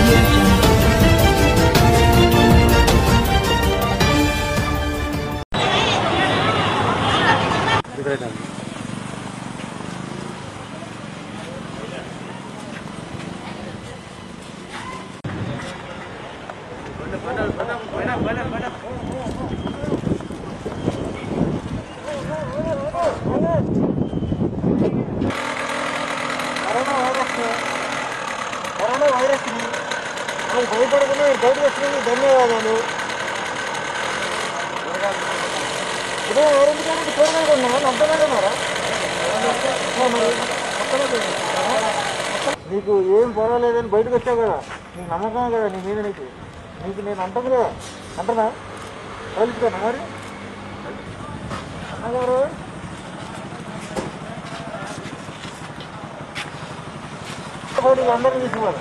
audio jungle. Corona virus corona virus నాకు భయపడకుండా మీరు బయటకు వచ్చినందుకు ధన్యవాదాలు ఇదే ఆరోగ్యానికి కూరగాయలు ఉన్నారా నమ్మలేదన్నారా నీకు ఏం పర్వాలేదని బయటకు వచ్చావు కదా నీకు నమ్మకం కదా నీ మీద నీకు నీకు నేను అంటాను కదా అంటనా కలుపుతాను మరి అన్నగారు పోనీ అందరిని తీసుకోవాలి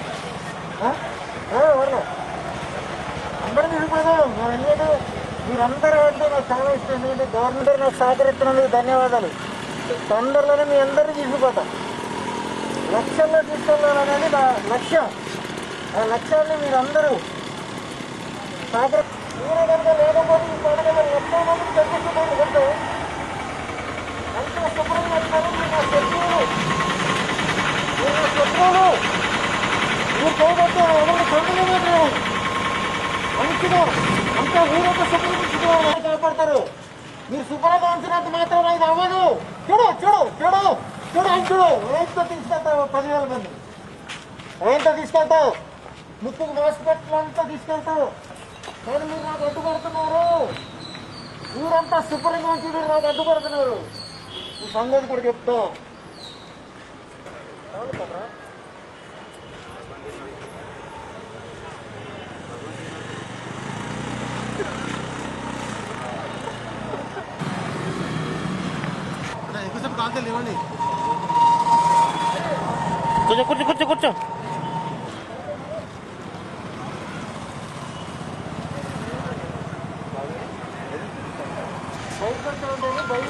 అందరిని తీసుకోదాం నేను ఎందుకంటే మీరందరూ అంటే నాకు చాలా ఇష్టం ఎందుకంటే గవర్నమెంట్ నాకు సహకరిస్తున్నందుకు ధన్యవాదాలు తొందరలోనే మీ అందరినీ తీసుకుపోతాం లక్ష్యంలో తీసుకెళ్ళాలనేది నా లక్ష్యం ఆ లక్ష్యాన్ని మీరందరూ సహకరి మీరే కనుక లేకపోతే ఈ పండుగ మరి ఎంతో మంది తగ్గిస్తున్నారు కంటే ఎంతో శుభ్రంగా ఉంటారు మీరు నా శత్రువులు మీరు నా శత్రువులు మీరు చేయబట్టే ఎవరు పండుగ మంచిగా అంతా ఊరంతా శుభ్రంగా కాపాడతారు మీరు శుభ్రంగా ఉంచినంత మాత్రం ఇది అవ్వదు చూడు చూడు చూడు చూడు ఆయన చూడు ఏంతో తీసుకెళ్తావు పదివేల మంది ఏంతో తీసుకెళ్తావు ముక్కుకు మాస్క్ పెట్టినంతా తీసుకెళ్తావు కానీ మీరు నాకు అడ్డుపడుతున్నారు ఊరంతా శుభ్రంగా ఉంచి మీరు నాకు అడ్డుపడుతున్నారు ఈ సంగతి కూడా చెప్తా చాలు కదరా? కూర్చో కూర్చో కూర్చో కూర్చో భయపడుతుంటే భయం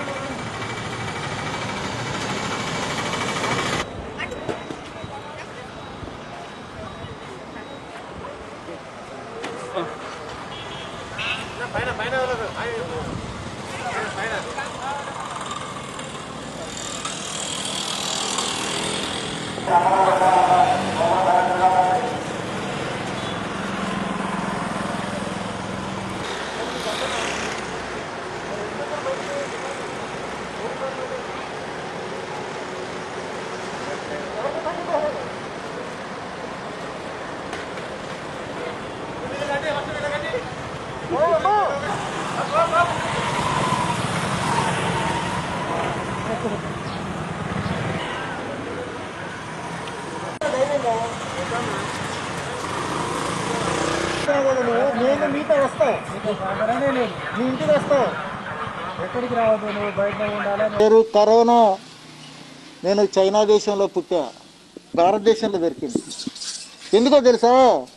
నేను మీతో వస్తా మీ ఇంటికి వస్తా ఎక్కడికి రావద్దు నువ్వు బయట ఉండాలి పేరు కరోనా నేను చైనా దేశంలో పుట్టా భారతదేశంలో దొరికింది ఎందుకో తెలుసా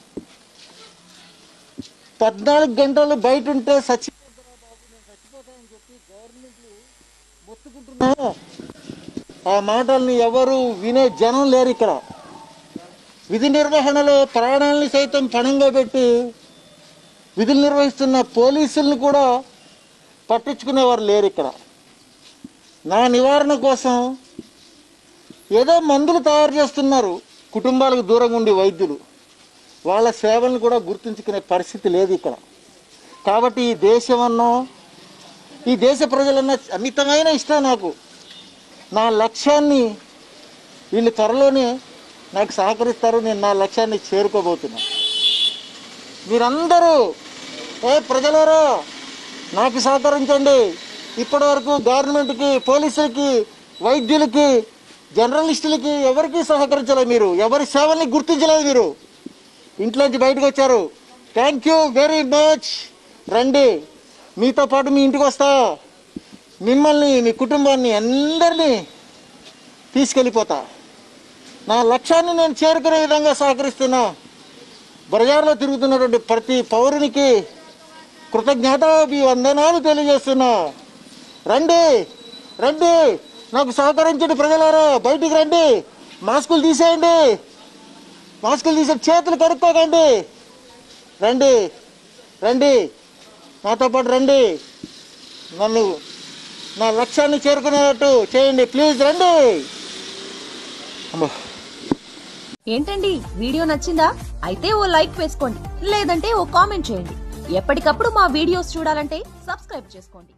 పద్నాలుగు గంటలు బయట ఉంటే చచ్చిపోతారా బాబు నేను చచ్చిపోతానని చెప్పి గవర్నమెంట్లు మొత్తుకుంటున్నా ఆ మాటల్ని ఎవరు వినే జనం లేరు ఇక్కడ విధి నిర్వహణలో ప్రాణాలని సైతం పణంగా పెట్టి విధులు నిర్వహిస్తున్న పోలీసులను కూడా పట్టించుకునేవారు లేరు ఇక్కడ నా నివారణ కోసం ఏదో మందులు తయారు చేస్తున్నారు కుటుంబాలకు దూరంగా ఉండి వైద్యులు వాళ్ళ సేవలను కూడా గుర్తుంచుకునే పరిస్థితి లేదు ఇక్కడ కాబట్టి ఈ దేశమన్నో ఈ దేశ ప్రజలన్న అమితమైన ఇష్టం నాకు నా లక్ష్యాన్ని వీళ్ళు త్వరలోనే నాకు సహకరిస్తారు నేను నా లక్ష్యాన్ని చేరుకోబోతున్నా మీరందరూ ఏ ప్రజలారా నాకు సహకరించండి ఇప్పటి వరకు గవర్నమెంట్కి పోలీసులకి వైద్యులకి జర్నలిస్టులకి ఎవరికి సహకరించలేదు మీరు ఎవరి సేవల్ని గుర్తించలేదు మీరు ఇంట్లోంచి బయటకు వచ్చారు థ్యాంక్ యూ వెరీ మచ్ రండి మీతో పాటు మీ ఇంటికి వస్తా మిమ్మల్ని మీ కుటుంబాన్ని అందరినీ తీసుకెళ్ళిపోతా నా లక్ష్యాన్ని నేను చేరుకునే విధంగా సహకరిస్తున్నా బజార్లో తిరుగుతున్నటువంటి ప్రతి పౌరునికి కృతజ్ఞతాభివందనాలు తెలియజేస్తున్నా రండి రండి నాకు సహకరించండి ప్రజలారా బయటికి రండి మాస్కులు తీసేయండి మాస్కులు తీసే చేతులు కడుక్కోకండి రండి రండి నాతో పాటు రండి నన్ను నా లక్ష్యాన్ని చేరుకునేటట్టు చేయండి ప్లీజ్ రండి అమ్మో ఏంటండి వీడియో నచ్చిందా అయితే ఓ లైక్ వేసుకోండి లేదంటే ఓ కామెంట్ చేయండి ఎప్పటికప్పుడు మా వీడియోస్ చూడాలంటే సబ్స్క్రైబ్ చేసుకోండి